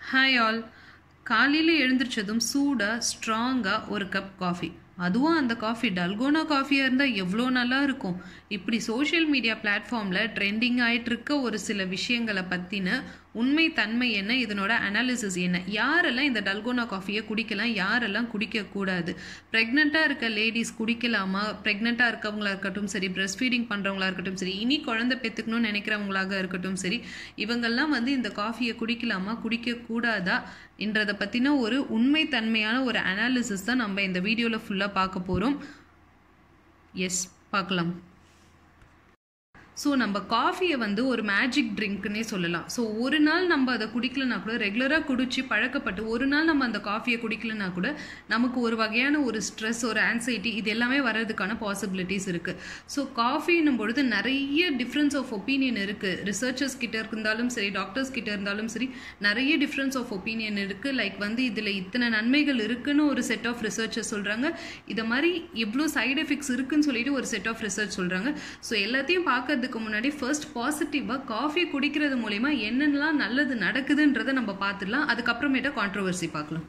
hi all காலையில் எழுந்திரிச்சதும் சூடாக ஸ்ட்ராங்காக ஒரு கப் காஃபி அதுவும் அந்த காஃபி டல்கோனா காஃபியாக இருந்தால் எவ்வளோ நல்லா இருக்கும் இப்படி சோஷியல் மீடியா பிளாட்ஃபார்மில் ட்ரெண்டிங் ஆயிட்டு இருக்க ஒரு சில விஷயங்களை பற்றின உண்மை தன்மை என்ன இதனோட அனாலிசிஸ் என்ன யாரெல்லாம் இந்த டல்கோனா காஃபியை குடிக்கலாம் யாரெல்லாம் குடிக்கக்கூடாது ப்ரெக்னெண்ட்டாக இருக்க லேடிஸ் குடிக்கலாமா ப்ரெக்னெண்ட்டாக இருக்கவங்களா இருக்கட்டும் சரி பிரஸ்ட் ஃபீடிங் பண்ணுறவங்களா இருக்கட்டும் சரி இனி குழந்தை பெற்றுக்கணும்னு நினைக்கிறவங்களாக இருக்கட்டும் சரி இவங்கெல்லாம் வந்து இந்த காஃபியை குடிக்கலாமா குடிக்கக்கூடாதா என்றதை பற்றின ஒரு உண்மை தன்மையான ஒரு அனாலிசிஸ் தான் நம்ம இந்த வீடியோவில் ஃபுல்லாக பார்க்க போகிறோம் எஸ் பார்க்கலாம் ஸோ நம்ம காஃபியை வந்து ஒரு மேஜிக் ட்ரிங்க்னே சொல்லலாம் ஸோ ஒரு நாள் நம்ம அதை குடிக்கலனா கூட ரெகுலராக குடிச்சு பழக்கப்பட்டு ஒரு நாள் நம்ம அந்த காஃபியை குடிக்கலனா கூட நமக்கு ஒரு வகையான ஒரு ஸ்ட்ரெஸ் ஒரு ஆன்சைட்டி இது எல்லாமே வர்றதுக்கான பாசிபிலிட்டிஸ் இருக்குது ஸோ காஃபின்னும் பொழுது நிறைய டிஃப்ரென்ஸ் ஆஃப் ஒப்பீனியன் இருக்குது ரிசர்ச்சர்ஸ் கிட்ட இருந்தாலும் சரி டாக்டர்ஸ் கிட்ட இருந்தாலும் சரி நிறைய டிஃப்ரென்ஸ் ஆஃப் ஒப்பீனியன் இருக்குது லைக் வந்து இதில் இத்தனை நன்மைகள் இருக்குன்னு ஒரு செட் ஆஃப் ரிசர்ச்சர்ஸ் சொல்கிறாங்க இதை மாதிரி எவ்வளோ சைடு எஃபெக்ட்ஸ் இருக்குன்னு சொல்லிட்டு ஒரு செட் ஆஃப் ரிசர்ச் சொல்கிறாங்க ஸோ எல்லாத்தையும் பார்க்கறதுக்கு முன்னாடி ஃபர்ஸ்ட் பாசிட்டிவாக காஃபி குடிக்கிறது மூலிமா என்னென்னலாம் நல்லது நடக்குதுன்றதை நம்ம பார்த்துடலாம் அதுக்கப்புறமேட்டா கான்ட்ரவர்சி பார்க்கலாம்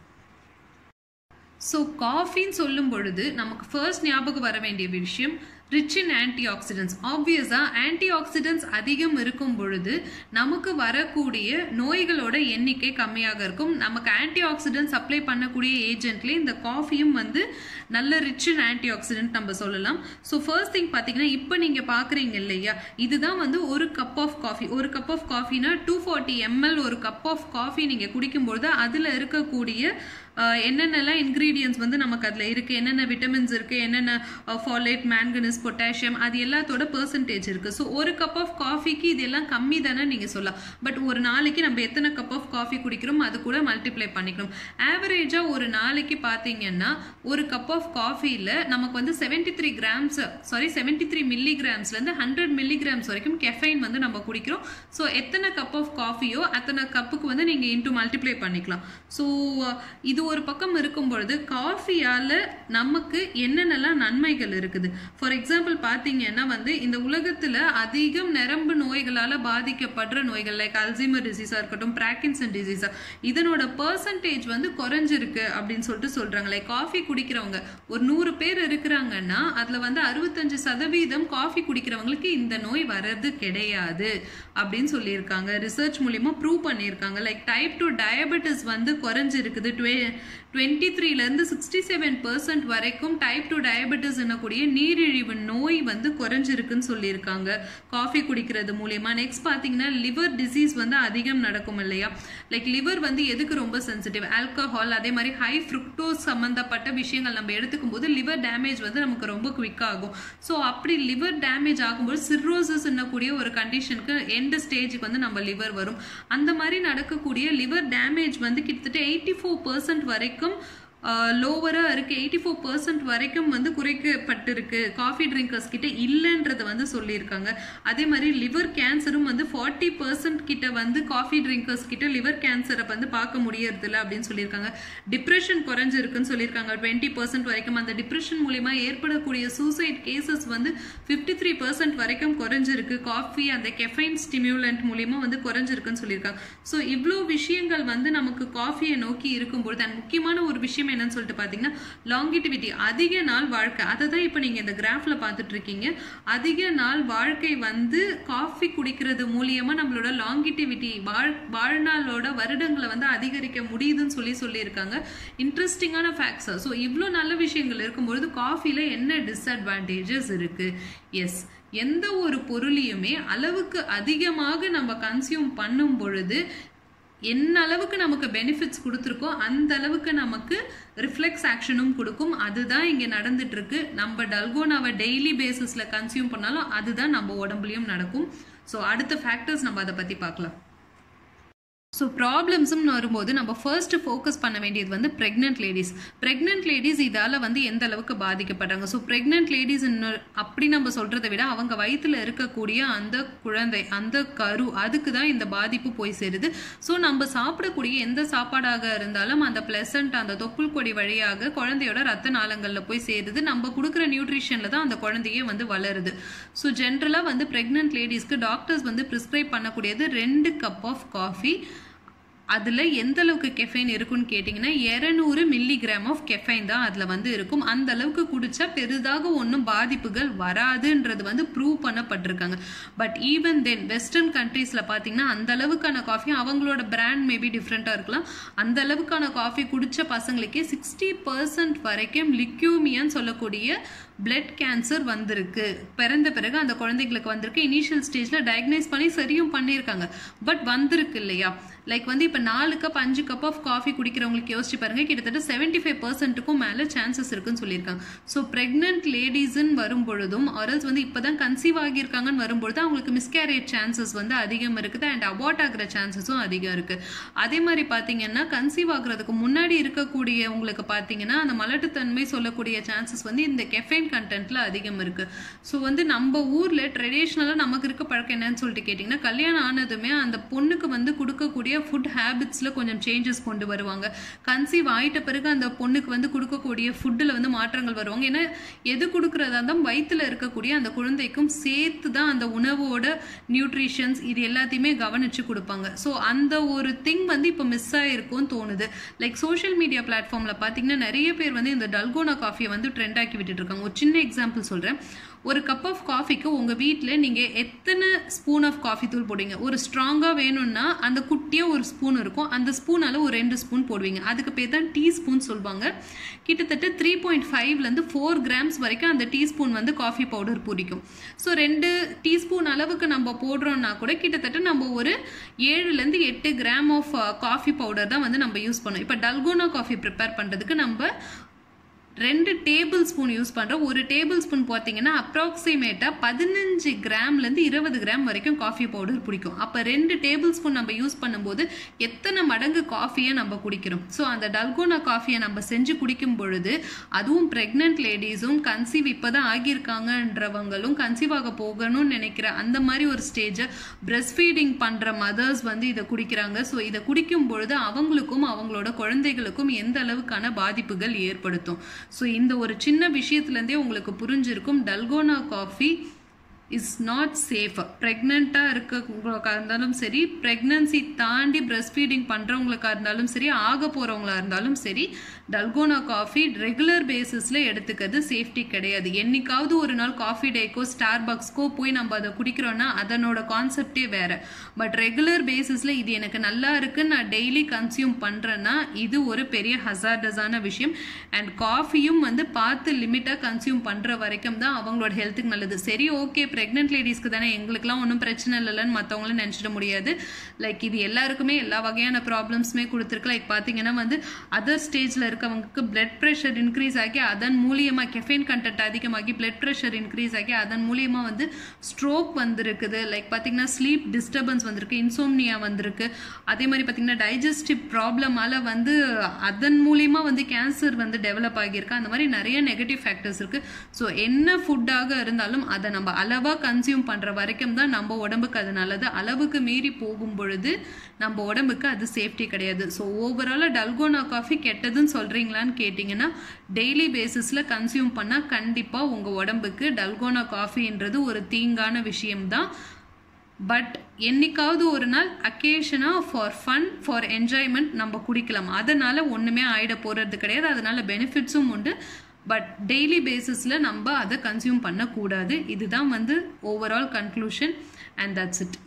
ஸோ காஃபின்னு சொல்லும் பொழுது நமக்கு ஃபர்ஸ்ட் ஞாபகம் வர வேண்டிய விஷயம் ரிச் இன் ஆன்டி ஆக்சிடென்ட்ஸ் ஆப்வியஸாக ஆன்டி ஆக்சிடென்ட்ஸ் அதிகம் இருக்கும் பொழுது நமக்கு வரக்கூடிய நோய்களோட எண்ணிக்கை கம்மியாக இருக்கும் நமக்கு ஆன்டி ஆக்சிடென்ட் சப்ளை பண்ணக்கூடிய ஏஜென்ட்லேயே இந்த காஃபியும் வந்து நல்ல ரிச் இன் ஆன்டி ஆக்சிடென்ட் நம்ம சொல்லலாம் ஸோ ஃபர்ஸ்ட் திங் பார்த்தீங்கன்னா இப்போ நீங்கள் பார்க்குறீங்க இல்லையா இதுதான் வந்து ஒரு கப் ஆஃப் காஃபி ஒரு கப் ஆஃப் காஃபினா டூ ஃபார்ட்டி எம்எல் ஒரு கப் ஆஃப் காஃபி நீங்கள் குடிக்கும்பொழுது அதில் இருக்கக்கூடிய என்னென்னலாம் இன்க்ரீடியன்ஸ் வந்து நமக்கு அதில் இருக்குது என்னென்ன விட்டமின்ஸ் இருக்குது என்னென்ன ஃபாலேட் மேங்கனஸ் பொட்டாசியம் அது எல்லாத்தோட பர்சன்டேஜ் இருக்குது ஸோ ஒரு கப் ஆஃப் காஃபிக்கு இது எல்லாம் கம்மி தானே நீங்கள் சொல்லலாம் பட் ஒரு நாளைக்கு நம்ம எத்தனை கப் ஆஃப் காஃபி குடிக்கிறோம் அது கூட மல்டிப்ளை பண்ணிக்கணும் ஆவரேஜாக ஒரு நாளைக்கு பார்த்தீங்கன்னா ஒரு கப் ஆஃப் காஃபியில் நமக்கு வந்து seventy three grams sorry seventy three milli கிராம்ஸ்லேருந்து ஹண்ட்ரட் மில்லி கிராம்ஸ் வரைக்கும் கெஃபைன் வந்து நம்ம குடிக்கிறோம் ஸோ எத்தனை கப் ஆஃப் காஃபியோ அத்தனை கப்புக்கு வந்து நீங்கள் இன்ட்டு மல்டிப்ளை பண்ணிக்கலாம் ஸோ இது ஒரு பக்கம் இருக்கும் பொழுது காஃபியால் நமக்கு என்னென்னலாம் நன்மைகள் இருக்குது ஃபார் எக்ஸாம்பிள் பார்த்தீங்கன்னா வந்து இந்த உலகத்தில் அதிகம் நரம்பு நோய்களால் பாதிக்கப்படுற நோய்கள் லைக் அல்சைமர் டிசீஸாக இருக்கட்டும் பிராக்கின்சன் டிசீஸா இதனோட பர்சன்டேஜ் வந்து குறைஞ்சிருக்கு அப்படின்னு சொல்லிட்டு சொல்கிறாங்க லைக் காஃபி குடிக்கிறவங்க ஒரு நூறு பேர் இருக்கிறாங்கன்னா அதில் வந்து அறுபத்தஞ்சு சதவீதம் காஃபி குடிக்கிறவங்களுக்கு இந்த நோய் வர்றது கிடையாது அப்படின்னு சொல்லியிருக்காங்க ரிசர்ச் மூலியமா ப்ரூவ் பண்ணியிருக்காங்க லைக் டைப் டூ டயபெட்டிஸ் வந்து குறைஞ்சிருக்குது டுவே டுவெண்ட்டி த்ரீலேருந்து சிக்ஸ்டி செவன் பர்சன்ட் வரைக்கும் டைப் டூ டயபெட்டிஸ் என்னக்கூடிய நீரிழிவு நோய் வந்து குறைஞ்சிருக்குன்னு சொல்லியிருக்காங்க காஃபி குடிக்கிறது மூலயமா நெக்ஸ்ட் பார்த்தீங்கன்னா லிவர் டிசீஸ் வந்து அதிகம் நடக்கும் இல்லையா லைக் லிவர் வந்து எதுக்கு ரொம்ப சென்சிட்டிவ் ஆல்கஹால் அதே மாதிரி ஹை ஃப்ருக்டோஸ் சம்மந்தப்பட்ட விஷயங்கள் நம்ம எடுத்துக்கும் போது லிவர் டேமேஜ் வந்து நமக்கு ரொம்ப குவிக்காக ஆகும் ஸோ அப்படி லிவர் டேமேஜ் ஆகும்போது சிர்ரோசிஸ் என்னக்கூடிய ஒரு கண்டிஷனுக்கு எந்த ஸ்டேஜுக்கு வந்து நம்ம லிவர் வரும் அந்த மாதிரி நடக்கக்கூடிய லிவர் டேமேஜ் வந்து கிட்டத்தட்ட எயிட்டி ஃபோர் பர்சன்ட் வரைக்கும் லோவராக இருக்குது எயிட்டி ஃபோர் பர்சன்ட் வரைக்கும் வந்து குறைக்கப்பட்டிருக்கு காஃபி ட்ரிங்கர்ஸ் கிட்ட இல்லைன்றத வந்து சொல்லியிருக்காங்க அதே மாதிரி லிவர் கேன்சரும் வந்து ஃபார்ட்டி பர்சன்ட் கிட்ட வந்து காஃபி ட்ரிங்கர்ஸ் கிட்ட லிவர் கேன்சரை வந்து பார்க்க முடியறதில்ல அப்படின்னு சொல்லியிருக்காங்க டிப்ரெஷன் குறைஞ்சிருக்குன்னு சொல்லியிருக்காங்க டுவெண்ட்டி பர்சன்ட் வரைக்கும் அந்த டிப்ரெஷன் மூலிமா ஏற்படக்கூடிய சூசைட் கேசஸ் வந்து ஃபிஃப்டி த்ரீ பர்சன்ட் வரைக்கும் குறைஞ்சிருக்கு காஃபி அந்த கெஃபைன் ஸ்டிமியூலண்ட் மூலியமா வந்து குறைஞ்சிருக்குன்னு சொல்லியிருக்காங்க ஸோ இவ்வளோ விஷயங்கள் வந்து நமக்கு காஃபியை நோக்கி இருக்கும்பொழுது அண்ட் முக்கியமான ஒரு விஷயம் என்னன்னு சொல்லிட்டு பார்த்தீங்கன்னா லாங்கிட்டிவிட்டி அதிக நாள் வாழ்க்கை அதை தான் இப்போ நீங்கள் இந்த கிராஃபில் பார்த்துட்டு இருக்கீங்க அதிக நாள் வாழ்க்கை வந்து காஃபி குடிக்கிறது மூலியமா நம்மளோட லாங்கிட்டிவிட்டி வாழ் வாழ்நாளோட வருடங்களை வந்து அதிகரிக்க முடியுதுன்னு சொல்லி சொல்லியிருக்காங்க இன்ட்ரெஸ்டிங்கான ஃபேக்ட்ஸ் ஸோ இவ்வளோ நல்ல விஷயங்கள் இருக்கும்பொழுது காஃபியில் என்ன டிஸ்அட்வான்டேஜஸ் இருக்குது எஸ் எந்த ஒரு பொருளையுமே அளவுக்கு அதிகமாக நம்ம கன்சியூம் பண்ணும் பொழுது என்ன அளவுக்கு நமக்கு பெனிஃபிட்ஸ் கொடுத்துருக்கோ அந்த அளவுக்கு நமக்கு ரிஃப்ளெக்ஸ் ஆக்ஷனும் கொடுக்கும் அதுதான் இங்கே நடந்துட்டு இருக்கு நம்ம டல்கோனாவை டெய்லி பேசிஸில் கன்சியூம் பண்ணாலும் அதுதான் நம்ம உடம்புலையும் நடக்கும் ஸோ அடுத்த ஃபேக்டர்ஸ் நம்ம அதை பற்றி பார்க்கலாம் ஸோ ப்ராப்ளம்ஸ்னு வரும்போது நம்ம ஃபர்ஸ்ட் ஃபோக்கஸ் பண்ண வேண்டியது வந்து ப்ரெக்னென்ட் லேடிஸ் ப்ரெக்னென்ட் லேடிஸ் இதால் வந்து எந்த அளவுக்கு பாதிக்கப்படுறாங்க ஸோ ப்ரெக்னென்ட் லேடிஸ் அப்படி நம்ம சொல்கிறத விட அவங்க வயிற்றில் இருக்கக்கூடிய அந்த குழந்தை அந்த கரு அதுக்கு தான் இந்த பாதிப்பு போய் சேருது ஸோ நம்ம சாப்பிடக்கூடிய எந்த சாப்பாடாக இருந்தாலும் அந்த பிளசண்ட் அந்த தொப்புள் கொடி வழியாக குழந்தையோட ரத்த நாளங்களில் போய் சேருது நம்ம கொடுக்குற நியூட்ரிஷனில் தான் அந்த குழந்தையே வந்து வளருது ஸோ ஜென்ரலாக வந்து ப்ரெக்னென்ட் லேடிஸ்க்கு டாக்டர்ஸ் வந்து ப்ரிஸ்கிரைப் பண்ணக்கூடியது ரெண்டு கப் ஆஃப் காஃபி அதில் எந்த அளவுக்கு கெஃபைன் இருக்குன்னு கேட்டிங்கன்னா இரநூறு மில்லிகிராம் ஆஃப் கெஃபைன் தான் அதில் வந்து இருக்கும் அந்த அளவுக்கு குடிச்சா பெரிதாக ஒன்றும் பாதிப்புகள் வராதுன்றது வந்து ப்ரூவ் பண்ணப்பட்டிருக்காங்க பட் ஈவன் தென் வெஸ்டர்ன் கண்ட்ரீஸில் பார்த்தீங்கன்னா அந்த அளவுக்கான காஃபி அவங்களோட பிராண்ட் மேபி டிஃப்ரெண்ட்டாக இருக்கலாம் அந்த அளவுக்கான காஃபி குடிச்ச பசங்களுக்கே சிக்ஸ்டி பர்சன்ட் வரைக்கும் லிக்யூமியான்னு சொல்லக்கூடிய பிளட் கேன்சர் வந்திருக்கு பிறந்த பிறகு அந்த குழந்தைங்களுக்கு வந்திருக்கு இனிஷியல் ஸ்டேஜில் டயக்னைஸ் பண்ணி சரியும் பண்ணியிருக்காங்க பட் வந்திருக்கு இல்லையா லைக் வந்து இப்போ நாலு கப் அஞ்சு கப் ஆஃப் காஃபி குடிக்கிறவங்களுக்கு யோசிச்சு பாருங்க கிட்டத்தட்ட செவன்டி ஃபைவ் பர்சன்ட்டுக்கும் மேலே சான்சஸ் இருக்குன்னு சொல்லியிருக்காங்க ஸோ ப்ரெக்னென்ட் லேடிஸ்ன்னு வரும் பொழுதும் ஆரல்ஸ் வந்து இப்போ தான் கன்சீவ் ஆகியிருக்காங்கன்னு வரும்பொழுது அவங்களுக்கு மிஸ்கேரேஜ் சான்சஸ் வந்து அதிகம் இருக்குது அண்ட் அபார்ட் ஆகிற சான்சஸும் அதிகம் இருக்குது அதே மாதிரி பார்த்தீங்கன்னா கன்சீவ் ஆகுறதுக்கு முன்னாடி இருக்கக்கூடியவங்களுக்கு பார்த்தீங்கன்னா அந்த மலட்டுத்தன்மை சொல்லக்கூடிய சான்சஸ் வந்து இந்த கெஃபைன் கண்டென்ட்ல அதிகம் இருக்கு ஸோ வந்து நம்ம ஊர்ல ட்ரெடிஷ்னலாக நமக்கு இருக்க பழக்கம் என்னன்னு சொல்லிட்டு கேட்டிங்கன்னா கல்யாணம் ஆனதுமே அந்த பொண்ணுக்கு வந்து கொடுக்கக்கூடிய ஃபுட் ஹேபிட்ஸில் கொஞ்சம் சேஞ்சஸ் கொண்டு வருவாங்க கன்சீவ் ஆயிட்ட பிறகு அந்த பொண்ணுக்கு வந்து கொடுக்கக்கூடிய ஃபுட்டில் வந்து மாற்றங்கள் வருவாங்க ஏன்னா எது கொடுக்குறதா இருந்தால் வயிற்றுல இருக்கக்கூடிய அந்த குழந்தைக்கும் சேர்த்து தான் அந்த உணவோட நியூட்ரிஷன்ஸ் இது எல்லாத்தையுமே கவனிச்சு கொடுப்பாங்க ஸோ அந்த ஒரு திங் வந்து இப்போ மிஸ் ஆயிருக்கும்னு தோணுது லைக் சோஷியல் மீடியா பிளாட்ஃபார்மில் பார்த்தீங்கன்னா நிறைய பேர் வந்து இந்த டல்கோனா காஃபியை வந்து ட்ரெண்ட் ஆக்கி விட்டுட்டு இருக்காங்க ஒரு சின்ன எக்ஸாம்பிள் சொல்கிறேன் ஒரு கப் ஆஃப் காஃபிக்கு உங்கள் வீட்டில் நீங்கள் எத்தனை ஸ்பூன் ஆஃப் காஃபி தூள் போடுவீங்க ஒரு ஸ்ட்ராங்காக வேணும்னா அந்த குட்டியாக ஒரு ஸ்பூன் இருக்கும் அந்த ஸ்பூனால் ஒரு ரெண்டு ஸ்பூன் போடுவீங்க அதுக்கு பேர் தான் டீ ஸ்பூன் சொல்லுவாங்க கிட்டத்தட்ட த்ரீ பாயிண்ட் ஃபைவ்லேருந்து ஃபோர் கிராம்ஸ் வரைக்கும் அந்த டீஸ்பூன் வந்து காஃபி பவுடர் பிடிக்கும் ஸோ ரெண்டு டீஸ்பூன் அளவுக்கு நம்ம போடுறோம்னா கூட கிட்டத்தட்ட நம்ம ஒரு ஏழுலேருந்து எட்டு கிராம் ஆஃப் காஃபி பவுடர் தான் வந்து நம்ம யூஸ் பண்ணோம் இப்போ டல்கோனா காஃபி ப்ரிப்பேர் பண்ணுறதுக்கு நம்ம ரெண்டு டேபிள் ஸ்பூன் யூஸ் பண்ணுறோம் ஒரு டேபிள் ஸ்பூன் பார்த்தீங்கன்னா அப்ராக்சிமேட்டாக பதினஞ்சு கிராம்லேருந்து இருபது கிராம் வரைக்கும் காஃபி பவுடர் பிடிக்கும் அப்போ ரெண்டு டேபிள் ஸ்பூன் நம்ம யூஸ் பண்ணும்போது எத்தனை மடங்கு காஃபியை நம்ம குடிக்கிறோம் ஸோ அந்த டல்கோனா காஃபியை நம்ம செஞ்சு குடிக்கும் பொழுது அதுவும் ப்ரெக்னென்ட் லேடிஸும் கன்சீவ் இப்போ தான் ஆகியிருக்காங்கன்றவங்களும் கன்சீவ் ஆக போகணும்னு நினைக்கிற அந்த மாதிரி ஒரு ஸ்டேஜை பிரஸ்ட் ஃபீடிங் பண்ணுற மதர்ஸ் வந்து இதை குடிக்கிறாங்க ஸோ இதை குடிக்கும் பொழுது அவங்களுக்கும் அவங்களோட குழந்தைகளுக்கும் எந்த அளவுக்கான பாதிப்புகள் ஏற்படுத்தும் ஸோ இந்த ஒரு சின்ன விஷயத்துலேருந்தே உங்களுக்கு புரிஞ்சிருக்கும் dalgona coffee is not safe ப்ரெக்னெண்ட்டாக இருக்கவங்களுக்கா இருந்தாலும் சரி ப்ரெக்னன்சி தாண்டி பிரஸ்ட் ஃபீடிங் பண்ணுறவங்களுக்கா இருந்தாலும் சரி ஆக போகிறவங்களா இருந்தாலும் சரி டல்கோனா காஃபி ரெகுலர் பேசிஸில் எடுத்துக்கிறது சேஃப்டி கிடையாது என்னைக்காவது ஒரு நாள் காஃபி டேக்கோ ஸ்டார் பக்ஸ்க்கோ போய் நம்ம அதை குடிக்கிறோன்னா அதனோட கான்செப்டே வேறு பட் ரெகுலர் பேசிஸில் இது எனக்கு நல்லா இருக்குன்னு நான் டெய்லி கன்சியூம் பண்ணுறேன்னா இது ஒரு பெரிய ஹசார்டஸான விஷயம் அண்ட் காஃபியும் வந்து பார்த்து லிமிட்டாக கன்சியூம் பண்ணுற வரைக்கும் தான் அவங்களோட ஹெல்த்துக்கு நல்லது சரி ஓகே ப்ரெக்னென்ட் லேடிஸ்க்கு தானே எங்களுக்குலாம் ஒன்றும் பிரச்சனை இல்லைன்னு மற்றவங்களும் நினச்சிட முடியாது லைக் இது எல்லாருக்குமே எல்லா வகையான ப்ராப்ளம்ஸுமே கொடுத்துருக்கு லைக் பார்த்தீங்கன்னா வந்து அதர் ஸ்டேஜில் இருக்கவங்களுக்கு பிளட் ப்ரெஷர் இன்க்ரீஸ் ஆகி அதன் மூலியமாக கெஃபைன் கண்டென்ட் அதிகமாகி பிளட் ப்ரெஷர் இன்க்ரீஸ் ஆகி அதன் மூலியமாக வந்து ஸ்ட்ரோக் வந்திருக்குது லைக் பார்த்தீங்கன்னா ஸ்லீப் டிஸ்டர்பன்ஸ் வந்திருக்கு இன்சோம்னியா வந்திருக்கு அதே மாதிரி பார்த்தீங்கன்னா டைஜஸ்டிவ் ப்ராப்ளமால் வந்து அதன் மூலியமாக வந்து கேன்சர் வந்து டெவலப் ஆகியிருக்கு அந்த மாதிரி நிறைய நெகட்டிவ் ஃபேக்டர்ஸ் இருக்குது ஸோ என்ன ஃபுட்டாக இருந்தாலும் அதை நம்ம அளவாக கன்சியூம் பண்ணுற வரைக்கும் தான் நம்ம உடம்புக்கு அது நல்லது அளவுக்கு மீறி போகும் பொழுது நம்ம உடம்புக்கு அது சேஃப்டி கிடையாது ஸோ ஓவராலாக டல்கோனா காஃபி கெட்டதுன்னு சொல்கிறீங்களான்னு கேட்டிங்கன்னா டெய்லி பேசிஸில் கன்சியூம் பண்ணால் கண்டிப்பாக உங்கள் உடம்புக்கு டல்கோனா காஃபின்றது ஒரு தீங்கான விஷயம்தான் பட் என்னைக்காவது ஒரு நாள் அக்கேஷனாக ஃபார் ஃபன் ஃபார் என்ஜாய்மெண்ட் நம்ம குடிக்கலாம் அதனால் ஒன்றுமே ஆயிட போகிறது கிடையாது அதனால பெனிஃபிட்ஸும் உண்டு பட் டெய்லி பேசிஸில் நம்ம அதை கன்சியூம் பண்ணக்கூடாது இதுதான் வந்து overall conclusion and that's it